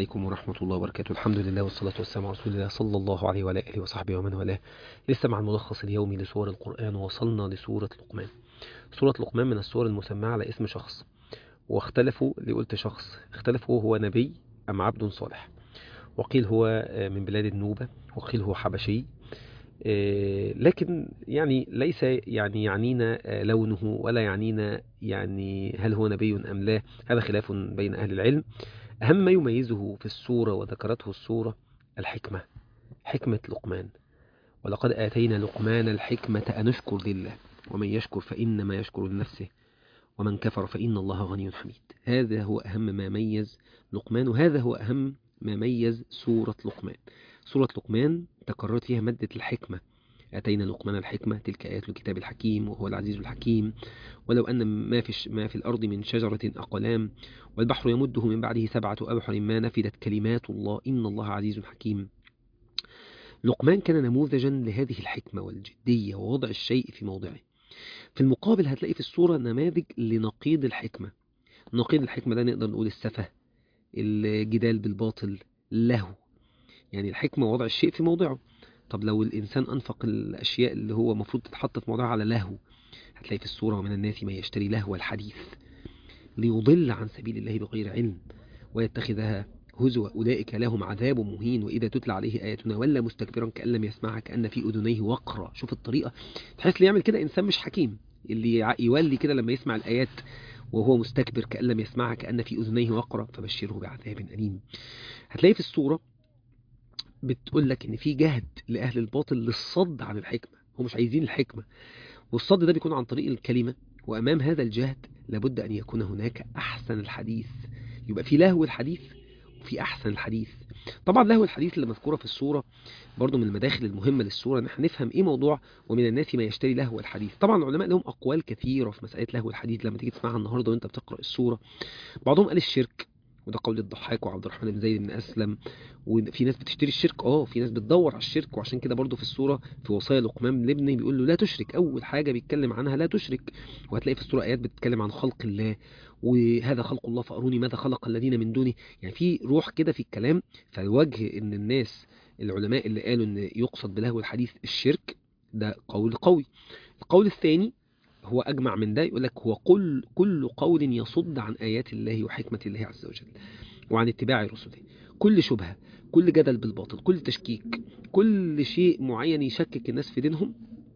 عليكم ورحمة الله وبركاته الحمد لله والصلاة والسلام على رسول الله صلى الله عليه وعلى آله وصحبه ومن والاه لسه مع الملخص اليومي لسور القرآن وصلنا لسورة لقمان سورة لقمان من السور المسمى على اسم شخص واختلفوا اللي قلت شخص اختلفوا هو نبي أم عبد صالح وقيل هو من بلاد النوبة وقيل هو حبشي لكن يعني ليس يعني يعنينا لونه ولا يعنينا يعني هل هو نبي أم لا هذا خلاف بين أهل العلم أهم ما يميزه في السورة وذكرته السورة الحكمة حكمة لقمان ولقد آتينا لقمان الحكمة أن اشكر لله ومن يشكر فإنما يشكر لنفسه ومن كفر فإن الله غني حميد هذا هو أهم ما ميز لقمان وهذا هو أهم ما ميز سورة لقمان سورة لقمان تكررت فيها مادة الحكمة أتينا لقمان الحكمة تلك آيات الكتاب الحكيم وهو العزيز الحكيم ولو أن ما في, ما في الأرض من شجرة أقلام والبحر يمده من بعده سبعة أبحر ما نفدت كلمات الله إن الله عزيز حكيم لقمان كان نموذجا لهذه الحكمة والجدية ووضع الشيء في موضعه في المقابل هتلاقي في الصورة نماذج لنقيض الحكمة نقيض الحكمة ده نقدر نقول السفة الجدال بالباطل له يعني الحكمة وضع الشيء في موضعه طب لو الإنسان أنفق الأشياء اللي هو مفروض تتحط في موضعها على لهو هتلاقي في الصورة ومن الناس من يشتري لهو الحديث ليضل عن سبيل الله بغير علم ويتخذها هزوا أولئك لهم عذاب مهين وإذا تتلى عليه آياتنا ولا مستكبرا كأن لم يسمعها كأن في أذنيه وقرا شوف الطريقة تحس لي يعمل كده إنسان مش حكيم اللي يولي كده لما يسمع الآيات وهو مستكبر كأن لم يسمعها كأن في أذنيه وقرا فبشره بعذاب أليم هتلاقي في الصورة بتقول لك ان في جهد لاهل الباطل للصد عن الحكمه هم مش عايزين الحكمه والصد ده بيكون عن طريق الكلمه وامام هذا الجهد لابد ان يكون هناك احسن الحديث يبقى في لهو الحديث وفي احسن الحديث طبعا لهو الحديث اللي مذكوره في الصوره برضو من المداخل المهمه للصوره ان احنا نفهم ايه موضوع ومن الناس ما يشتري لهو الحديث طبعا العلماء لهم اقوال كثيره في مساله لهو الحديث لما تيجي تسمعها النهارده وانت بتقرا الصوره بعضهم قال الشرك وده قول الضحاك وعبد الرحمن بن زيد بن أسلم وفي ناس بتشتري الشرك اه في ناس بتدور على الشرك وعشان كده برضو في السورة في وصايا لقمان لابنه بيقول له لا تشرك أول حاجة بيتكلم عنها لا تشرك وهتلاقي في السورة آيات بتتكلم عن خلق الله وهذا خلق الله فأروني ماذا خلق الذين من دونه يعني في روح كده في الكلام فالوجه ان الناس العلماء اللي قالوا ان يقصد بلهو الحديث الشرك ده قول قوي القول الثاني هو أجمع من ده يقول لك هو كل كل قول يصد عن آيات الله وحكمة الله عز وجل وعن اتباع رسله كل شبهة كل جدل بالباطل كل تشكيك كل شيء معين يشكك الناس في دينهم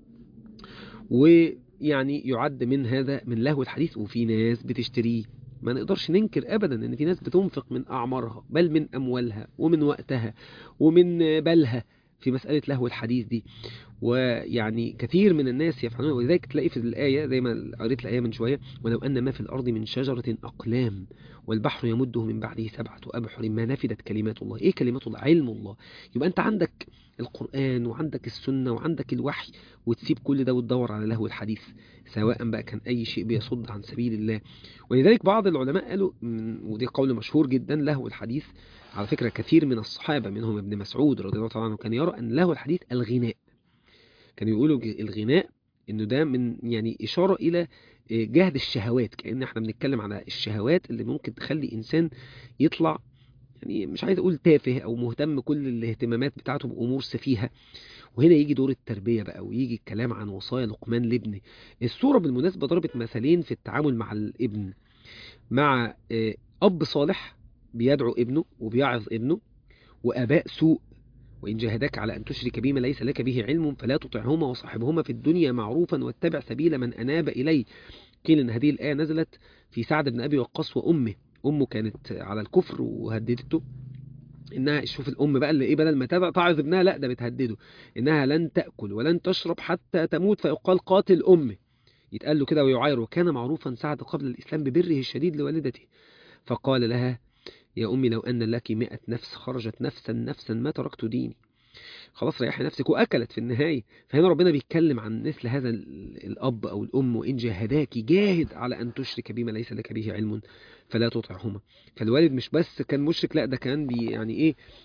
ويعني يعد من هذا من لهو الحديث وفي ناس بتشتريه ما نقدرش ننكر ابدا ان في ناس بتنفق من اعمارها بل من اموالها ومن وقتها ومن بالها في مسألة لهو الحديث دي ويعني كثير من الناس يفعلون ولذلك تلاقي في الآية زي ما قريت الآية من شوية ولو أن ما في الأرض من شجرة أقلام والبحر يمده من بعده سبعة أبحر ما نفدت كلمات الله إيه كلمات الله علم الله يبقى أنت عندك القرآن وعندك السنة وعندك الوحي وتسيب كل ده وتدور على لهو الحديث سواء بقى كان أي شيء بيصد عن سبيل الله ولذلك بعض العلماء قالوا ودي قول مشهور جدا لهو الحديث على فكرة كثير من الصحابة منهم ابن مسعود رضي الله تعالى عنه كان يرى أن له الحديث الغناء كانوا يقولوا الغناء انه ده من يعني اشاره الى جهد الشهوات كان احنا بنتكلم على الشهوات اللي ممكن تخلي انسان يطلع يعني مش عايز اقول تافه او مهتم كل الاهتمامات بتاعته بامور سفيهه وهنا يجي دور التربيه بقى ويجي الكلام عن وصايا لقمان لابنه الصوره بالمناسبه ضربت مثالين في التعامل مع الابن مع اب صالح بيدعو ابنه وبيعظ ابنه واباء سوء وإن جاهداك على أن تشرك بما ليس لك به علم فلا تطعهما وصاحبهما في الدنيا معروفا واتبع سبيل من أناب إلي قيل أن هذه الآية نزلت في سعد بن أبي وقاص وأمه أمه كانت على الكفر وهددته إنها شوف الأم بقى اللي إيه بدل ما تعظ ابنها لا ده بتهدده إنها لن تأكل ولن تشرب حتى تموت فيقال قاتل أمه يتقال له كده ويعاير وكان معروفا سعد قبل الإسلام ببره الشديد لوالدته فقال لها يا أمي لو أن لك مئة نفس خرجت نفسا نفسا ما تركت ديني خلاص ريحي نفسك وأكلت في النهاية فهنا ربنا بيتكلم عن مثل هذا الأب أو الأم وإن جاهداك جاهد على أن تشرك بما ليس لك به علم فلا تطعهما فالوالد مش بس كان مشرك لا ده كان بي يعني إيه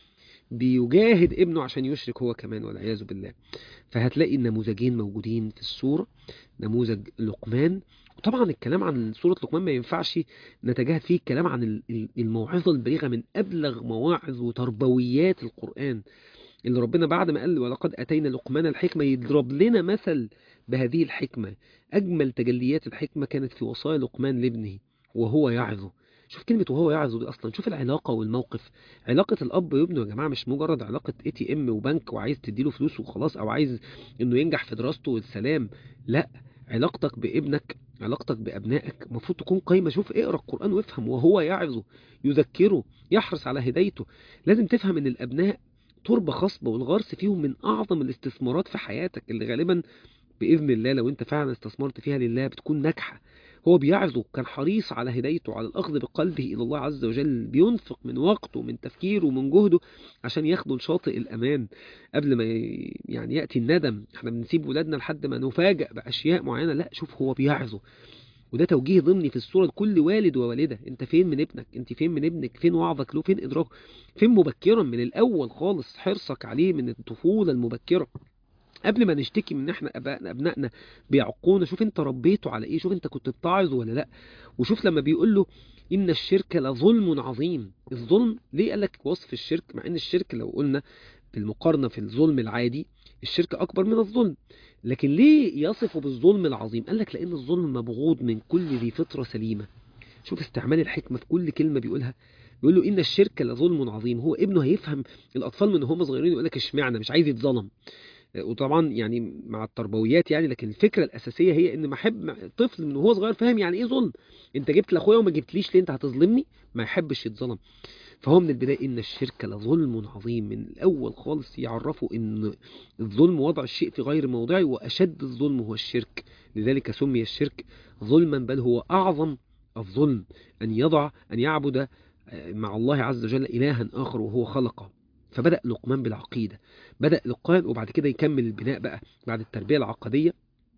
بيجاهد ابنه عشان يشرك هو كمان والعياذ بالله فهتلاقي النموذجين موجودين في السورة نموذج لقمان وطبعا الكلام عن سورة لقمان ما ينفعش نتجاهل فيه الكلام عن الموعظة البليغة من أبلغ مواعظ وتربويات القرآن اللي ربنا بعد ما قال ولقد أتينا لقمان الحكمة يضرب لنا مثل بهذه الحكمة أجمل تجليات الحكمة كانت في وصايا لقمان لابنه وهو يعظه شوف كلمة وهو يعظه دي أصلا شوف العلاقة والموقف علاقة الأب وابنه يا جماعة مش مجرد علاقة اي تي ام وبنك وعايز تديله فلوس وخلاص أو عايز إنه ينجح في دراسته والسلام لا علاقتك بابنك علاقتك بأبنائك المفروض تكون قايمة شوف اقرأ القرآن وافهم وهو يعظه يذكره يحرص على هدايته لازم تفهم ان الأبناء تربة خصبة والغرس فيهم من أعظم الاستثمارات في حياتك اللي غالبا بإذن الله لو انت فعلا استثمرت فيها لله بتكون ناجحة هو بيعظه كان حريص على هدايته على الأخذ بقلبه إلى الله عز وجل بينفق من وقته من تفكيره ومن جهده عشان ياخدوا لشاطئ الأمان قبل ما يعني يأتي الندم احنا بنسيب ولادنا لحد ما نفاجأ بأشياء معينة لا شوف هو بيعظه وده توجيه ضمني في الصورة لكل والد ووالدة انت فين من ابنك انت فين من ابنك فين وعظك له فين ادراكه فين مبكرا من الاول خالص حرصك عليه من الطفولة المبكرة قبل ما نشتكي من احنا ابنائنا بيعقونا شوف انت ربيته على ايه شوف انت كنت بتعظه ولا لا وشوف لما بيقول له ان الشرك لظلم عظيم الظلم ليه قال لك وصف الشرك مع ان الشرك لو قلنا بالمقارنة في الظلم العادي الشرك اكبر من الظلم لكن ليه يصفه بالظلم العظيم قال لك لان الظلم مبغوض من كل ذي فطرة سليمة شوف استعمال الحكمة في كل كلمة بيقولها بيقول له ان الشرك لظلم عظيم هو ابنه هيفهم الاطفال من هم صغيرين يقول لك اشمعنى مش عايز يتظلم وطبعا يعني مع التربويات يعني لكن الفكرة الأساسية هي إن ما أحب طفل من وهو صغير فاهم يعني إيه ظلم أنت جبت لأخويا وما جبتليش ليه أنت هتظلمني ما يحبش يتظلم فهو من البداية إن الشرك لظلم عظيم من الأول خالص يعرفوا إن الظلم وضع الشيء في غير موضعه وأشد الظلم هو الشرك لذلك سمي الشرك ظلما بل هو أعظم الظلم أن يضع أن يعبد مع الله عز وجل إلها آخر وهو خلقه فبدأ لقمان بالعقيدة بدأ لقمان وبعد كده يكمل البناء بقى بعد التربية العقدية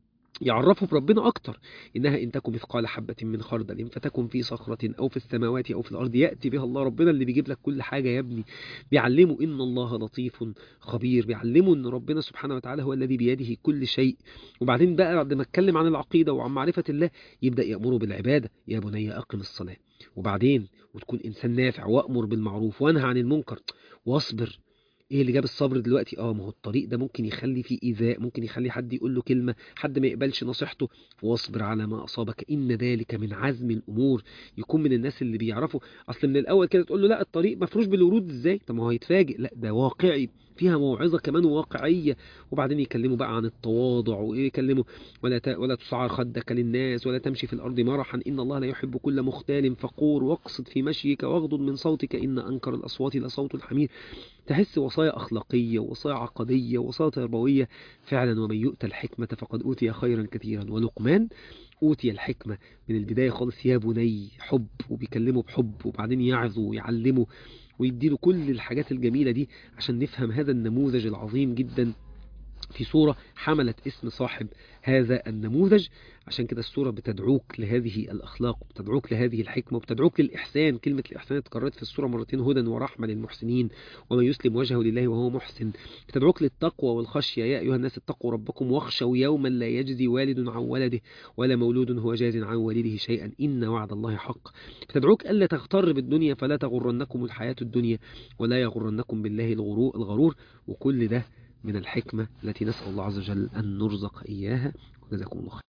يعرفوا بربنا أكتر إنها إن تكن مثقال حبة من خردل فتكن في صخرة أو في السماوات أو في الأرض يأتي بها الله ربنا اللي بيجيب لك كل حاجة يا ابني بيعلمه إن الله لطيف خبير بيعلمه إن ربنا سبحانه وتعالى هو الذي بيده كل شيء وبعدين بقى بعد ما اتكلم عن العقيدة وعن معرفة الله يبدأ يأمره بالعبادة يا بني أقم الصلاة وبعدين وتكون إنسان نافع وأمر بالمعروف وانهى عن المنكر واصبر ايه اللي جاب الصبر دلوقتي اه ما هو الطريق ده ممكن يخلي فيه ايذاء ممكن يخلي حد يقول له كلمه حد ما يقبلش نصيحته واصبر على ما اصابك ان ذلك من عزم الامور يكون من الناس اللي بيعرفوا اصل من الاول كده تقول له لا الطريق مفروش بالورود ازاي طب ما هو هيتفاجئ لا ده واقعي فيها موعظه كمان واقعيه وبعدين يكلموا بقى عن التواضع ويكلموا ولا ت... ولا تصعر خدك للناس ولا تمشي في الارض مرحا ان الله لا يحب كل مختال فقور واقصد في مشيك واغضض من صوتك ان انكر الاصوات لصوت الحمير تحس وصايا أخلاقية وصايا عقدية وصايا تربوية فعلا ومن يؤتى الحكمة فقد أوتي خيرا كثيرا ولقمان أوتي الحكمة من البداية خالص يا بني حب وبيكلمه بحب وبعدين يعظه ويعلمه ويديله كل الحاجات الجميلة دي عشان نفهم هذا النموذج العظيم جدا في صورة حملت اسم صاحب هذا النموذج عشان كده السورة بتدعوك لهذه الأخلاق وبتدعوك لهذه الحكمة وبتدعوك للإحسان كلمة الإحسان اتكررت في السورة مرتين هدى ورحمة للمحسنين ومن يسلم وجهه لله وهو محسن بتدعوك للتقوى والخشية يا أيها الناس اتقوا ربكم واخشوا يوما لا يجزي والد عن ولده ولا مولود هو جاز عن والده شيئا إن وعد الله حق بتدعوك ألا تغتر بالدنيا فلا تغرنكم الحياة الدنيا ولا يغرنكم بالله الغرور وكل ده من الحكمة التي نسأل الله عز وجل أن نرزق إياها وجزاكم الله خير